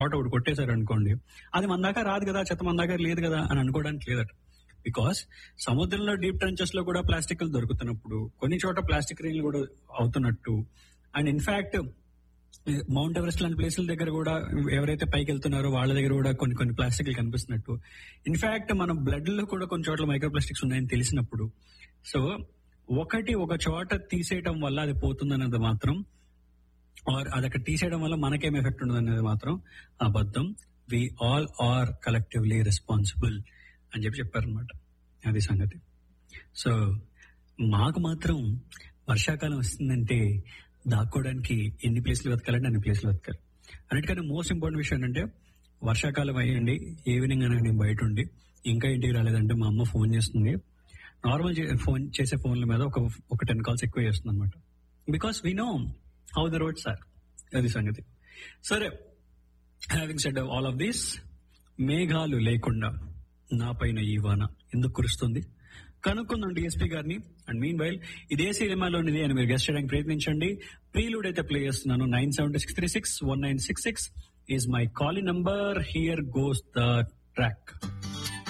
చోట ఒకటి కొట్టేశారు అనుకోండి అది మన దాకా రాదు కదా చెత్త మన దగ్గర లేదు కదా అని అనుకోవడానికి లేదట బికాస్ సముద్రంలో డీప్ ట్రెంచెస్ లో కూడా ప్లాస్టిక్ దొరుకుతున్నప్పుడు కొన్ని చోట ప్లాస్టిక్ రీలు కూడా అవుతున్నట్టు అండ్ ఇన్ఫాక్ట్ మౌంట్ ఎవరెస్ట్ లాంటి ప్లేసుల దగ్గర కూడా ఎవరైతే పైకి వెళ్తున్నారో వాళ్ళ దగ్గర కూడా కొన్ని కొన్ని ప్లాస్టిక్లు కనిపిస్తున్నట్టు ఇన్ఫాక్ట్ మన బ్లడ్ లో కూడా కొన్ని చోట్ల మైక్రో ప్లాస్టిక్స్ ఉన్నాయని తెలిసినప్పుడు సో ఒకటి ఒక చోట తీసేయటం వల్ల అది పోతుందన్నది మాత్రం ఆర్ అది అక్కడ తీసేయడం వల్ల మనకేం ఎఫెక్ట్ ఉండదు అనేది మాత్రం అబద్ధం we all are collectively responsible అని చెప్పి చెప్పారనమాట అది సంగతి సో మాకు మాత్రం వర్షాకాలం వస్తుందంటే దాక్కోవడానికి ఎన్ని ప్లేస్లు వెతకాలంటే అన్ని ప్లేస్లు వెతకాలి అన్నిటికన్నా మోస్ట్ ఇంపార్టెంట్ విషయం ఏంటంటే వర్షాకాలం అయ్యండి ఈవినింగ్ అనేది నేను బయట ఉండి ఇంకా ఇంటికి రాలేదంటే మా అమ్మ ఫోన్ చేస్తుంది నార్మల్ ఫోన్ చేసే ఫోన్ల మీద ఒక ఒక టెన్ కాల్స్ ఎక్కువ చేస్తుంది అనమాట because we know how the roads are అది సంగతి సరే having said all of this మేఘాలు లేకుండా నా పైన ఈ వాన ఎందుకు కురుస్తుంది కనుక్కుందాం డిఎస్పీ గారిని అండ్ మీన్ వైల్ ఇదే సినిమాలోనిది అని మీరు గెస్ట్ చేయడానికి ప్రయత్నించండి ప్రీలూడ్ అయితే ప్లే చేస్తున్నాను nine seven six three six one nine six six is my call number here goes the track